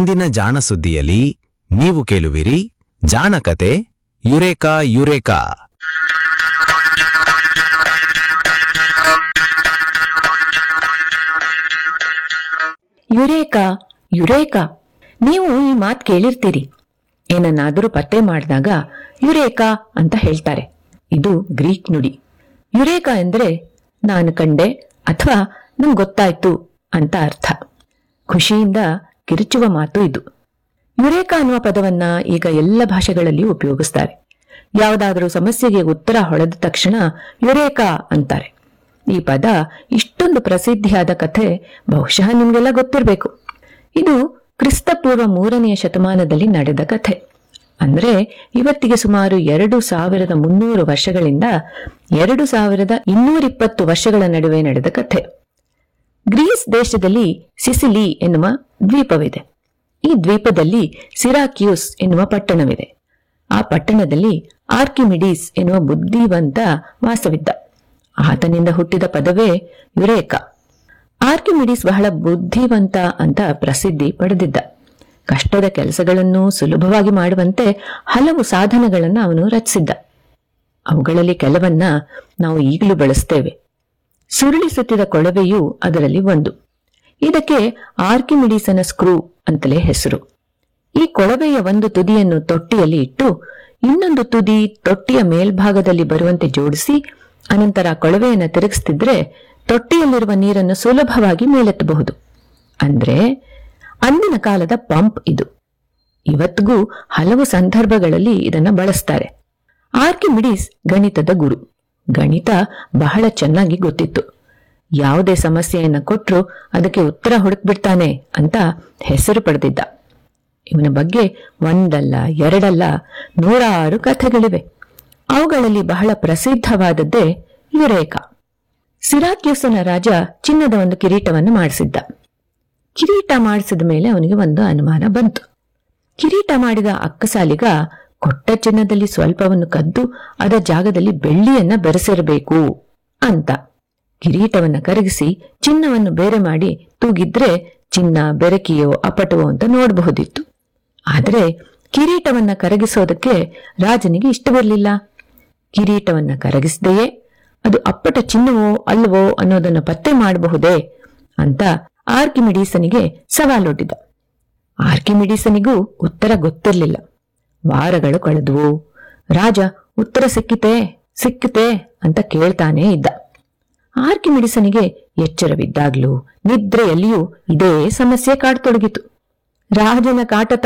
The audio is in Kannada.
ಇಂದಿನ ಜಾಣ ಸುದ್ದಿಯಲ್ಲಿ ನೀವು ಕೇಳುವಿರಿ ಜಾಣಕತೆ ಯುರೇಕಾ ಯುರೇಕಾ ಯುರೇಕಾ ಯುರೇಕಾ ನೀವು ಈ ಮಾತ್ ಕೇಳಿರ್ತೀರಿ ಏನನ್ನಾದರೂ ಪತ್ತೆ ಮಾಡಿದಾಗ ಯುರೇಕಾ ಅಂತ ಹೇಳ್ತಾರೆ ಇದು ಗ್ರೀಕ್ ನುಡಿ ಯುರೇಕಾ ಎಂದ್ರೆ ನಾನು ಕಂಡೆ ಅಥವಾ ನಂಗೆ ಗೊತ್ತಾಯ್ತು ಅಂತ ಅರ್ಥ ಖುಷಿಯಿಂದ ಕಿರುಚುವ ಮಾತು ಇದು ಯುರೇಕಾ ಅನ್ನುವ ಪದವನ್ನ ಈಗ ಎಲ್ಲ ಭಾಷೆಗಳಲ್ಲಿ ಉಪಯೋಗಿಸ್ತಾರೆ ಯಾವುದಾದರೂ ಸಮಸ್ಯೆಗೆ ಉತ್ತರ ಹೊಳೆದ ತಕ್ಷಣ ಯುರೇಕಾ ಅಂತಾರೆ ಈ ಪದ ಇಷ್ಟೊಂದು ಪ್ರಸಿದ್ಧಿಯಾದ ಕಥೆ ಬಹುಶಃ ನಿಮ್ಗೆಲ್ಲ ಗೊತ್ತಿರಬೇಕು ಇದು ಕ್ರಿಸ್ತಪೂರ್ವ ಮೂರನೆಯ ಶತಮಾನದಲ್ಲಿ ನಡೆದ ಕಥೆ ಅಂದ್ರೆ ಇವತ್ತಿಗೆ ಸುಮಾರು ಎರಡು ಸಾವಿರದ ಮುನ್ನೂರು ವರ್ಷಗಳಿಂದ ಎರಡು ಸಾವಿರದ ಇನ್ನೂರಿಪ್ಪತ್ತು ವರ್ಷಗಳ ನಡುವೆ ನಡೆದ ಕಥೆ ಗ್ರೀಸ್ ದೇಶದಲ್ಲಿ ಸಿಸಿಲಿ ಎನ್ನುವ ದ್ವೀಪವಿದೆ ಈ ದ್ವೀಪದಲ್ಲಿ ಸಿರಾಕ್ಯೂಸ್ ಎನ್ನುವ ಪಟ್ಟಣವಿದೆ ಆ ಪಟ್ಟಣದಲ್ಲಿ ಆರ್ಕಿಮಿಡೀಸ್ ಎನ್ನುವ ಬುದ್ಧಿವಂತ ವಾಸವಿದ್ದ ಆತನಿಂದ ಹುಟ್ಟಿದ ಪದವೇ ಯುರೇಕಾ ಆರ್ಕಿಮಿಡೀಸ್ ಬಹಳ ಬುದ್ಧಿವಂತ ಅಂತ ಪ್ರಸಿದ್ಧಿ ಪಡೆದಿದ್ದ ಕಷ್ಟದ ಕೆಲಸಗಳನ್ನು ಸುಲಭವಾಗಿ ಮಾಡುವಂತೆ ಹಲವು ಸಾಧನಗಳನ್ನು ಅವನು ರಚಿಸಿದ್ದ ಅವುಗಳಲ್ಲಿ ಕೆಲವನ್ನ ನಾವು ಈಗಲೂ ಬಳಸ್ತೇವೆ ಸುರುಳಿಸುತ್ತಿದ್ದ ಕೊಳವೆಯೂ ಅದರಲ್ಲಿ ಒಂದು ಇದಕ್ಕೆ ಆರ್ಕಿಮಿಡೀಸನ ಸ್ಕ್ರೂ ಅಂತಲೇ ಹೆಸರು ಈ ಕೊಳವೆಯ ಒಂದು ತುದಿಯನ್ನು ತೊಟ್ಟಿಯಲ್ಲಿ ಇಟ್ಟು ಇನ್ನೊಂದು ತುದಿ ತೊಟ್ಟಿಯ ಮೇಲ್ಭಾಗದಲ್ಲಿ ಬರುವಂತೆ ಜೋಡಿಸಿ ಅನಂತರ ಕೊಳವೆಯನ್ನು ತಿರುಗಿಸ್ತಿದ್ರೆ ತೊಟ್ಟಿಯಲ್ಲಿರುವ ನೀರನ್ನು ಸುಲಭವಾಗಿ ಮೇಲೆತ್ತಬಹುದು ಅಂದ್ರೆ ಅಂದಿನ ಕಾಲದ ಪಂಪ್ ಇದು ಇವತ್ತಿಗೂ ಹಲವು ಸಂದರ್ಭಗಳಲ್ಲಿ ಇದನ್ನ ಬಳಸ್ತಾರೆ ಆರ್ಕಿಮಿಡೀಸ್ ಗಣಿತದ ಗುರು ಗಣಿತ ಬಹಳ ಚೆನ್ನಾಗಿ ಗೊತ್ತಿತ್ತು ಯಾವುದೇ ಸಮಸ್ಯೆಯನ್ನ ಕೊಟ್ರು ಅದಕ್ಕೆ ಉತ್ತರ ಹುಡುಕ್ಬಿಡ್ತಾನೆ ಅಂತ ಹೆಸರು ಪಡೆದಿದ್ದ ಇವನ ಬಗ್ಗೆ ಒಂದಲ್ಲ ಎರಡಲ್ಲ ನೂರಾರು ಕಥೆಗಳಿವೆ ಅವುಗಳಲ್ಲಿ ಬಹಳ ಪ್ರಸಿದ್ಧವಾದದ್ದೇ ಯುರೇಕಾ ಸಿರಾಕ್ಯೂಸನ ರಾಜ ಚಿನ್ನದ ಒಂದು ಕಿರೀಟವನ್ನು ಮಾಡಿಸಿದ್ದ ಕಿರೀಟ ಮಾಡಿಸಿದ ಮೇಲೆ ಅವನಿಗೆ ಒಂದು ಅನುಮಾನ ಬಂತು ಕಿರೀಟ ಮಾಡಿದ ಅಕ್ಕಸಾಲಿಗ ಕೊಟ್ಟ ಚಿನ್ನದಲ್ಲಿ ಸ್ವಲ್ಪವನ್ನು ಕದ್ದು ಅದರ ಜಾಗದಲ್ಲಿ ಬೆಳ್ಳಿಯನ್ನ ಬೆರೆಸಿರಬೇಕು ಅಂತ ಕಿರೀಟವನ್ನ ಕರಗಿಸಿ ಚಿನ್ನವನ್ನು ಬೇರೆ ಮಾಡಿ ತೂಗಿದ್ರೆ ಚಿನ್ನ ಬೆರಕಿಯೋ ಅಪಟವೋ ಅಂತ ನೋಡಬಹುದಿತ್ತು ಆದರೆ ಕಿರೀಟವನ್ನ ಕರಗಿಸೋದಕ್ಕೆ ರಾಜನಿಗೆ ಇಷ್ಟವಿರಲಿಲ್ಲ ಕಿರೀಟವನ್ನ ಕರಗಿಸದೆಯೇ ಅದು ಅಪ್ಪಟ ಚಿನ್ನವೋ ಅಲ್ಲವೋ ಅನ್ನೋದನ್ನು ಪತ್ತೆ ಮಾಡಬಹುದೇ ಅಂತ ಆರ್ಕಿಮಿಡೀಸನಿಗೆ ಸವಾಲೊಡ್ಡಿದ ಆರ್ಕಿಮಿಡೀಸನಿಗೂ ಉತ್ತರ ಗೊತ್ತಿರಲಿಲ್ಲ ವಾರಗಳು ಕಳೆದವು ರಾಜ ಉತ್ತರ ಸಿಕ್ಕಿತೆ ಸಿಕ್ಕಿತೆ ಅಂತ ಕೇಳ್ತಾನೇ ಇದ್ದ ಆರ್ಕಿಮಿಡಿಸನಿಗೆ ಎಚ್ಚರವಿದ್ದಾಗ್ಲೂ ನಿದ್ರೆಯಲ್ಲಿಯೂ ಇದೇ ಸಮಸ್ಯೆ ಕಾಡತೊಡಗಿತು ರಾಜನ ಕಾಟ